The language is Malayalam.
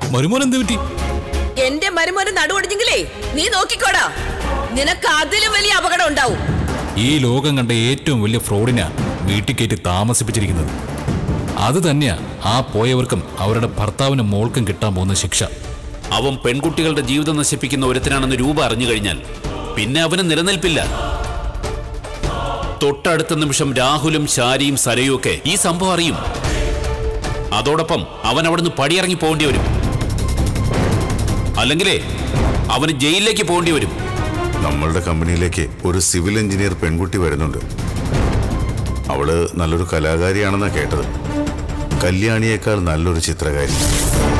മരുമോൻ എന്ത് പറ്റി എന്റെ മരുമോനെ നടുവടിഞ്ഞെങ്കിലേ നീ നോക്കിക്കോടാ നിനക്ക് അതിലും വലിയ അപകടം ഉണ്ടാവും ഈ ലോകം കണ്ട ഏറ്റവും വലിയ ഫ്രോഡിനാ വീട്ടിൽ കയറ്റി താമസിപ്പിച്ചിരിക്കുന്നത് അത് തന്നെയാ ആ പോയവർക്കും അവരുടെ ഭർത്താവിനും മോൾക്കും കിട്ടാൻ പോകുന്ന ശിക്ഷ അവൻ പെൺകുട്ടികളുടെ ജീവിതം നശിപ്പിക്കുന്ന ഒരുത്തനാണെന്ന് രൂപ അറിഞ്ഞു കഴിഞ്ഞാൽ പിന്നെ അവന് നിലനിൽപ്പില്ല തൊട്ടടുത്ത നിമിഷം രാഹുലും ശാരിയും സരയും ഒക്കെ ഈ സംഭവം അറിയും അതോടൊപ്പം അവൻ അവിടുന്ന് പടിയിറങ്ങി പോകേണ്ടി വരും അല്ലെങ്കിലേ അവന് ജയിലിലേക്ക് പോകേണ്ടി വരും നമ്മളുടെ കമ്പനിയിലേക്ക് ഒരു സിവിൽ എഞ്ചിനീയർ പെൺകുട്ടി വരുന്നുണ്ട് അവള് നല്ലൊരു കലാകാരിയാണെന്നാ കേട്ടത് കല്യാണിയേക്കാൾ നല്ലൊരു ചിത്രകാരി